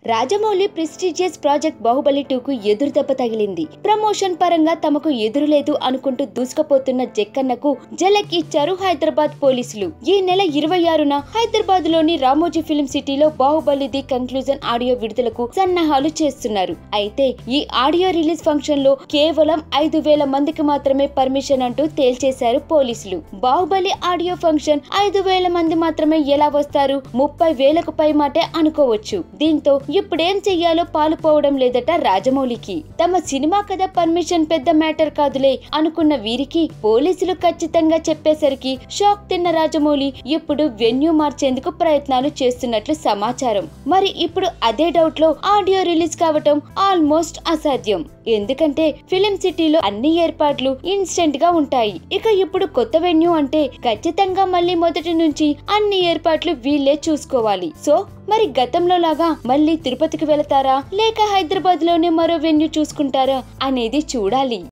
Rajamouli prestigious project Baahubali టూకు ఎదురు దెబ్బ తగిలింది ప్రమోషన్ పరంగా తమకు ఎదురులేదు అనుకుంటూ దూసుకుపోతున్న జక్కన్నకు జలక్ ఇచ్చారు హైదరాబాద్ పోలీసులు ఈ నెల ఇరవై ఆరున హైదరాబాద్ లోని రామోజీ ఫిల్మ్ సిటీలో బాహుబలి ది కంక్లూజన్ ఆడియో విడుదలకు సన్నాహాలు చేస్తున్నారు అయితే ఈ ఆడియో రిలీజ్ ఫంక్షన్ లో కేవలం ఐదు వేల మందికి మాత్రమే పర్మిషన్ అంటూ తేల్చేశారు పోలీసులు బాహుబలి ఆడియో ఫంక్షన్ ఐదు వేల మంది మాత్రమే ఎలా వస్తారు ముప్పై వేలకు పై మాటే అనుకోవచ్చు దీంతో ఇప్పుడేం చెయ్యాలో పాలుపోవడం లేదట రాజమౌళికి తమ సినిమా కథ పర్మిషన్ పెద్ద మ్యాటర్ కాదులే అనుకున్న వీరికి పోలీసులు ఖచ్చితంగా చెప్పేసరికి షాక్ తిన్న రాజమౌళి ఇప్పుడు వెన్యూ మార్చేందుకు ప్రయత్నాలు చేస్తున్నట్లు సమాచారం మరి ఇప్పుడు అదే డౌట్ లో ఆడియో రిలీజ్ కావటం ఆల్మోస్ట్ అసాధ్యం ఎందుకంటే ఫిలిం సిటీలో అన్ని ఏర్పాట్లు ఇన్స్టెంట్ గా ఉంటాయి ఇక ఇప్పుడు కొత్త వెన్యూ అంటే ఖచ్చితంగా మళ్ళీ మొదటి నుంచి అన్ని ఏర్పాట్లు వీళ్ళే చూసుకోవాలి సో మరి గతంలో లాగా మళ్ళీ తిరుపతికి వెళతారా లేక హైదరాబాద్ లోనే మరో వెన్యూ చూసుకుంటారా అనేది చూడాలి